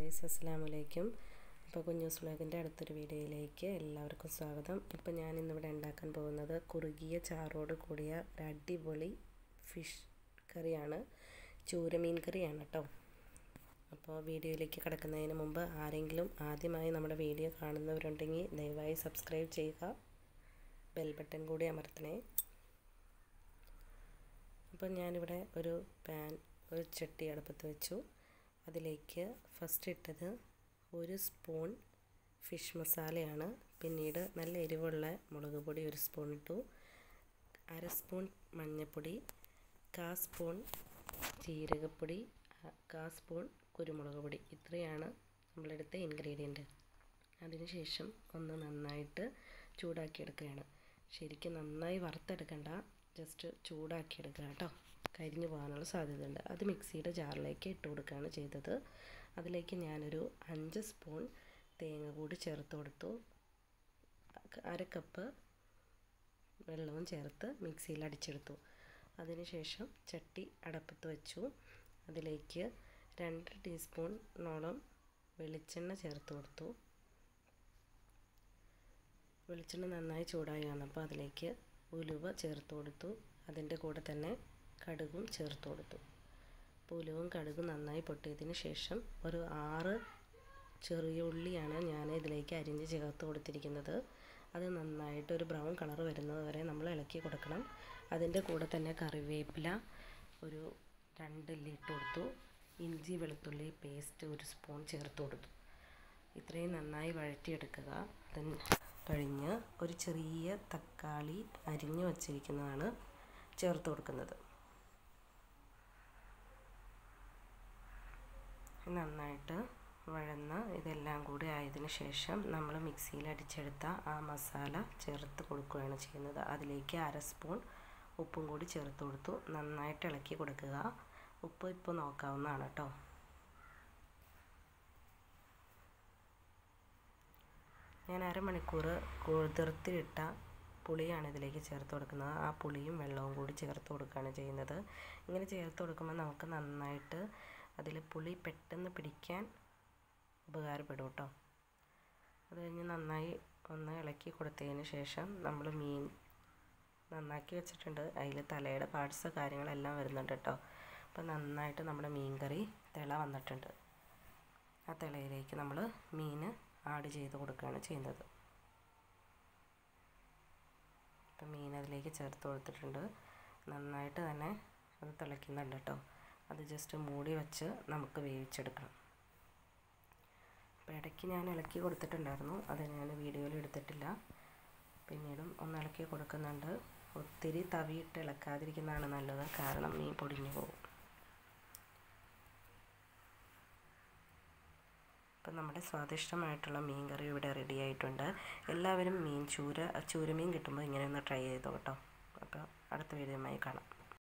guys അസ്സാം വലൈക്കും അപ്പോൾ കുഞ്ഞൂസ് വ്ളോഗിൻ്റെ അടുത്തൊരു വീഡിയോയിലേക്ക് എല്ലാവർക്കും സ്വാഗതം ഇപ്പോൾ ഞാൻ ഇന്നിവിടെ ഉണ്ടാക്കാൻ പോകുന്നത് കുറുകിയ ചാറോട് കൂടിയ ഒരു അടിപൊളി ഫിഷ് കറിയാണ് ചൂരമീൻ കറിയാണ് കേട്ടോ അപ്പോൾ വീഡിയോയിലേക്ക് കിടക്കുന്നതിന് മുമ്പ് ആരെങ്കിലും ആദ്യമായി നമ്മുടെ വീഡിയോ കാണുന്നവരുണ്ടെങ്കിൽ ദയവായി സബ്സ്ക്രൈബ് ചെയ്യുക ബെൽ ബട്ടൺ കൂടി അമർത്തണേ അപ്പോൾ ഞാനിവിടെ ഒരു പാൻ ഒരു ചട്ടി അടുപ്പത്ത് വെച്ചു അതിലേക്ക് ഫസ്റ്റ് ഇട്ടത് ഒരു സ്പൂൺ ഫിഷ് മസാലയാണ് പിന്നീട് നല്ല എരിവുള്ള മുളക് പൊടി ഒരു സ്പൂൺ ഇട്ടു അര സ്പൂൺ മഞ്ഞൾപ്പൊടി കാ സ്പൂൺ ജീരകപ്പൊടി കാ സ്പൂൺ കുരുമുളക് പൊടി ഇത്രയാണ് നമ്മളെടുത്ത ഇൻഗ്രീഡിയൻറ്റ് അതിനുശേഷം ഒന്ന് നന്നായിട്ട് ചൂടാക്കിയെടുക്കുകയാണ് ശരിക്കും നന്നായി വറുത്തെടുക്കണ്ട ജസ്റ്റ് ചൂടാക്കിയെടുക്കുക കേട്ടോ കരിഞ്ഞു പോകാനുള്ള സാധ്യതയുണ്ട് അത് മിക്സിയുടെ ജാറിലേക്ക് ഇട്ട് കൊടുക്കുകയാണ് ചെയ്തത് അതിലേക്ക് ഞാനൊരു അഞ്ച് സ്പൂൺ തേങ്ങ കൂടി ചേർത്ത് കൊടുത്തു അര കപ്പ് വെള്ളവും ചേർത്ത് മിക്സിയിൽ അടിച്ചെടുത്തു അതിനുശേഷം ചട്ടി അടപ്പത്ത് വെച്ചു അതിലേക്ക് രണ്ട് ടീസ്പൂണോളം വെളിച്ചെണ്ണ ചേർത്ത് കൊടുത്തു വെളിച്ചെണ്ണ നന്നായി ചൂടായി വന്നപ്പോൾ അതിലേക്ക് ഉലുവ ചേർത്ത് കൊടുത്തു അതിൻ്റെ കൂടെ തന്നെ കടുകും ചേർത്ത് കൊടുത്തു ഉലുവും കടുകും നന്നായി പൊട്ടിയതിന് ശേഷം ഒരു ആറ് ചെറിയ ഉള്ളിയാണ് ഞാൻ ഇതിലേക്ക് അരിഞ്ഞ് ചേർത്ത് കൊടുത്തിരിക്കുന്നത് അത് നന്നായിട്ട് ഒരു ബ്രൗൺ കളർ വരുന്നത് വരെ നമ്മൾ ഇളക്കി കൊടുക്കണം അതിൻ്റെ കൂടെ തന്നെ കറിവേപ്പില ഒരു രണ്ടില്ലി ഇട്ട് കൊടുത്തു ഇഞ്ചി വെളുത്തുള്ളി പേസ്റ്റ് ഒരു സ്പൂൺ ചേർത്ത് കൊടുത്തു ഇത്രയും നന്നായി വഴറ്റിയെടുക്കുക അതിന് കഴിഞ്ഞ് ഒരു ചെറിയ തക്കാളി അരിഞ്ഞു വച്ചിരിക്കുന്നതാണ് ചേർത്ത് കൊടുക്കുന്നത് നന്നായിട്ട് വഴന്ന് ഇതെല്ലാം കൂടി ആയതിനു ശേഷം നമ്മൾ മിക്സിയിൽ അടിച്ചെടുത്ത ആ മസാല ചേർത്ത് കൊടുക്കുകയാണ് ചെയ്യുന്നത് അതിലേക്ക് അര സ്പൂൺ ഉപ്പും കൂടി ചേർത്ത് കൊടുത്തു നന്നായിട്ട് ഇളക്കി കൊടുക്കുക ഉപ്പ് ഇപ്പോൾ നോക്കാവുന്നതാണ് കേട്ടോ ഞാൻ അരമണിക്കൂർ കുതിർത്തിയിട്ട പുളിയാണ് ഇതിലേക്ക് ചേർത്ത് കൊടുക്കുന്നത് ആ പുളിയും വെള്ളവും കൂടി ചേർത്ത് കൊടുക്കുകയാണ് ചെയ്യുന്നത് ഇങ്ങനെ ചേർത്ത് കൊടുക്കുമ്പോൾ നമുക്ക് നന്നായിട്ട് അതിൽ പുളി പെട്ടെന്ന് പിടിക്കാൻ ഉപകാരപ്പെടും കേട്ടോ അത് കഴിഞ്ഞ് നന്നായി ഒന്ന് ഇളക്കി കൊടുത്തതിന് ശേഷം നമ്മൾ മീൻ നന്നാക്കി വെച്ചിട്ടുണ്ട് അതിൽ തലയുടെ പാർട്സ് കാര്യങ്ങളെല്ലാം വരുന്നുണ്ട് കേട്ടോ അപ്പോൾ നന്നായിട്ട് നമ്മുടെ മീൻ കറി തിള വന്നിട്ടുണ്ട് ആ തിളയിലേക്ക് നമ്മൾ മീൻ ആഡ് ചെയ്ത് കൊടുക്കുകയാണ് ചെയ്യുന്നത് ഇപ്പം മീൻ അതിലേക്ക് ചേർത്ത് കൊടുത്തിട്ടുണ്ട് നന്നായിട്ട് തന്നെ അത് തിളയ്ക്കുന്നുണ്ട് കേട്ടോ അത് ജസ്റ്റ് മൂടി വെച്ച് നമുക്ക് വേവിച്ചെടുക്കണം അപ്പോൾ ഇടയ്ക്ക് ഞാൻ ഇളക്കി കൊടുത്തിട്ടുണ്ടായിരുന്നു അത് ഞാൻ വീഡിയോയിൽ എടുത്തിട്ടില്ല പിന്നീടും ഒന്ന് ഇളക്കി കൊടുക്കുന്നുണ്ട് ഒത്തിരി തവിയിട്ട് ഇളക്കാതിരിക്കുന്നതാണ് നല്ലത് കാരണം മീൻ പൊടിഞ്ഞു പോകും അപ്പം നമ്മുടെ സ്വാദിഷ്ടമായിട്ടുള്ള മീൻ കറി ഇവിടെ റെഡി ആയിട്ടുണ്ട് എല്ലാവരും മീൻ ചൂര ചൂരമീൻ കിട്ടുമ്പോൾ ഇങ്ങനെ ഒന്ന് ട്രൈ ചെയ്തോ കേട്ടോ അപ്പോൾ അടുത്ത വീഡിയോയുമായി കാണാം